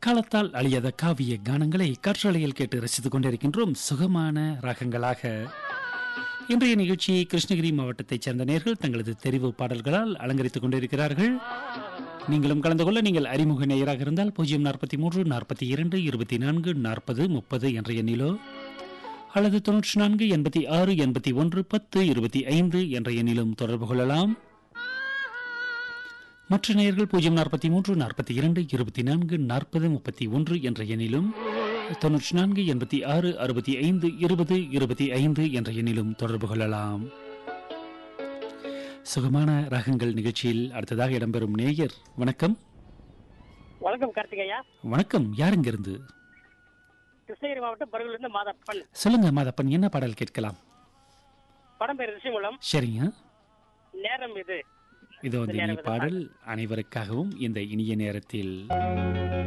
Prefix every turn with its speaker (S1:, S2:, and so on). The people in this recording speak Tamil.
S1: காலத்தால் அழியாத காவிய கானங்களை காற்றாலையில் கேட்டு ரசித்துக் கொண்டிருக்கின்றோம் சுகமான ராகங்களாக இன்றைய நிகழ்ச்சியை கிருஷ்ணகிரி மாவட்டத்தைச் சேர்ந்த நேர்கள் தங்களது தெரிவு பாடல்களால் அலங்கரித்துக் கொண்டிருக்கிறார்கள் நீங்களும் கலந்து கொள்ள நீங்கள் அறிமுக நேயராக இருந்தால் பூஜ்ஜியம் நாற்பத்தி மூன்று நாற்பத்தி இரண்டு இருபத்தி நான்கு நாற்பது முப்பது என்ற எண்ணிலோ அல்லது தொன்னூற்றி நான்கு எண்பத்தி ஆறு எண்பத்தி ஒன்று பத்து இருபத்தி ஐந்து என்ற எண்ணிலும் தொடர்பு கொள்ளலாம் மற்ற நேயர்கள் பூஜ்ஜியம் நாற்பத்தி மூன்று நாற்பத்தி இரண்டு இருபத்தி நான்கு நாற்பது முப்பத்தி ஒன்று என்ற எண்ணிலும் தொன்னூற்றி நான்கு எண்பத்தி ஆறு அறுபத்தி ஐந்து இருபது இருபத்தி ஐந்து என்ற எண்ணிலும் தொடர்பு கொள்ளலாம் சுகமான ராகங்கள் நிகழ்ச்சியில் அடுத்ததாக இடம்பெறும் நேயர் வணக்கம்
S2: வணக்கம் கார்த்திகையா
S1: வணக்கம் யாருங்கிருந்து
S2: கிருஷ்ணகிரி மாவட்டம் பருகிலிருந்து மாதப்பன்
S1: சொல்லுங்க மாதப்பன் என்ன பாடல் கேட்கலாம்
S2: படம் பேர் ரிஷிமூலம்
S1: சரிங்க
S2: நேரம் இது
S1: இது வந்து
S2: நேரம்
S1: இனி
S2: இது
S1: பாடல் அனைவருக்காகவும் இந்த இனிய நேரத்தில்